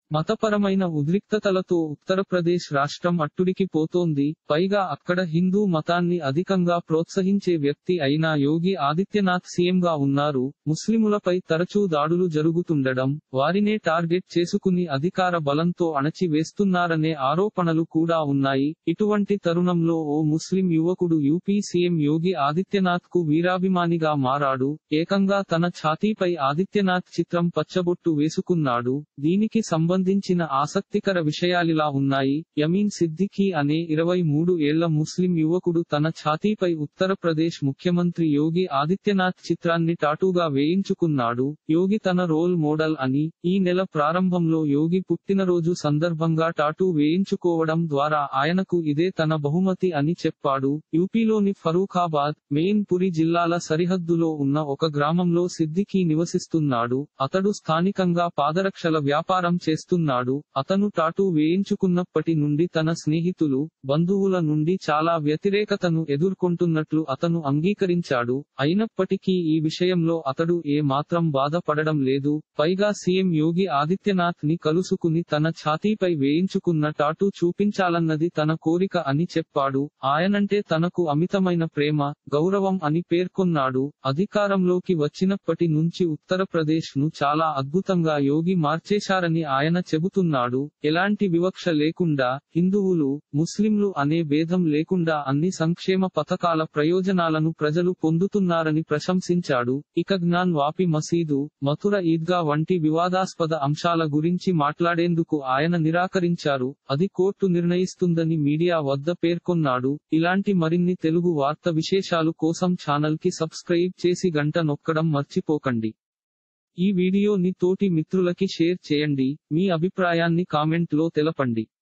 మతపరమైన ఉద్రిక్తతలతో ఉత్తరప్రదేశ్ రాష్ట్రం అట్టుడికి పోతోంది పైగా అక్కడ హిందూ మతాన్ని అధికంగా ప్రోత్సహించే వ్యక్తి అయిన యోగి ఆదిత్యనాథ్ సీఎంగా ఉన్నారు ముస్లిములపై తరచూ దాడులు జరుగుతుండడం వారినే టార్గెట్ చేసుకుని అధికార బలంతో అణచి వేస్తున్నారనే ఆరోపణలు కూడా ఉన్నాయి ఇటువంటి తరుణంలో ఓ ముస్లిం యువకుడు యూపీ సీఎం యోగి ఆదిత్యనాథ్ కు వీరాభిమానిగా మారాడు ఏకంగా తన ఛాతీపై ఆదిత్యనాథ్ చిత్రం పచ్చబొట్టు వేసుకున్నాడు దీనికి సంబంధించిన ఆసక్తికర విషయాలిలా ఉన్నాయి యమీన్ సిద్దికీ అనే ఇరవై మూడు ఏళ్ల ముస్లిం యువకుడు తన ఛాతీపై ఉత్తరప్రదేశ్ ముఖ్యమంత్రి యోగి ఆదిత్యనాథ్ చిత్రాన్ని టాటూగా వేయించుకున్నాడు యోగి తన రోల్ మోడల్ అని ఈ నెల ప్రారంభంలో యోగి పుట్టినరోజు సందర్భంగా టాటూ వేయించుకోవడం ద్వారా ఆయనకు ఇదే తన బహుమతి అని చెప్పాడు యూపీలోని ఫరూఖాబాద్ మెయిన్పురి జిల్లాల సరిహద్దులో ఉన్న ఒక గ్రామంలో సిద్దికీ నివసిస్తున్నాడు అతడు స్థానికంగా పాదరక్షల వ్యాపారం చేస్తున్నాడు అతను టాటూ వేయించుకున్నప్పటి నుండి తన స్నేహితులు బంధువుల నుండి చాలా వ్యతిరేకతను ఎదుర్కొంటున్నట్లు అతను అంగీకరించాడు అయినప్పటికీ ఈ విషయంలో అతడు ఏ మాత్రం బాధపడడం లేదు పైగా సీఎం యోగి ఆదిత్యనాథ్ ని కలుసుకుని తన ఛాతీపై వేయించుకున్న టాటూ చూపించాలన్నది తన కోరిక అని చెప్పాడు ఆయనంటే తనకు అమితమైన ప్రేమ గౌరవం అని పేర్కొన్నాడు అధికారంలోకి వచ్చినప్పటి నుంచి ఉత్తరప్రదేశ్ ను చాలా అద్భుతంగా యోగి మార్చేశారని ఆయన చెబుతున్నాడు ఎలాంటి వివక్ష లేకుండా హిందువులు ముస్లింలు అనే భేదం లేకుండా అన్ని సంక్షేమ పథకాల ప్రయోజనాలను ప్రజలు పొందుతున్నారని ప్రశంసించాడు ఇక జ్ఞాన్ వాపి మసీదు మథుర ఈద్గా వంటి వివాదాస్పద అంశాల గురించి మాట్లాడేందుకు ఆయన నిరాకరించారు అది కోర్టు నిర్ణయిస్తుందని మీడియా వద్ద పేర్కొన్నాడు ఇలాంటి మరిన్ని తెలుగు వార్త విశేషాలు కోసం ఛానల్ కి సబ్స్క్రైబ్ చేసి గంట నొక్కడం మర్చిపోకండి ఈ వీడియోని తోటి మిత్రులకి షేర్ చేయండి మీ అభిప్రాయాన్ని కామెంట్ లో తెలపండి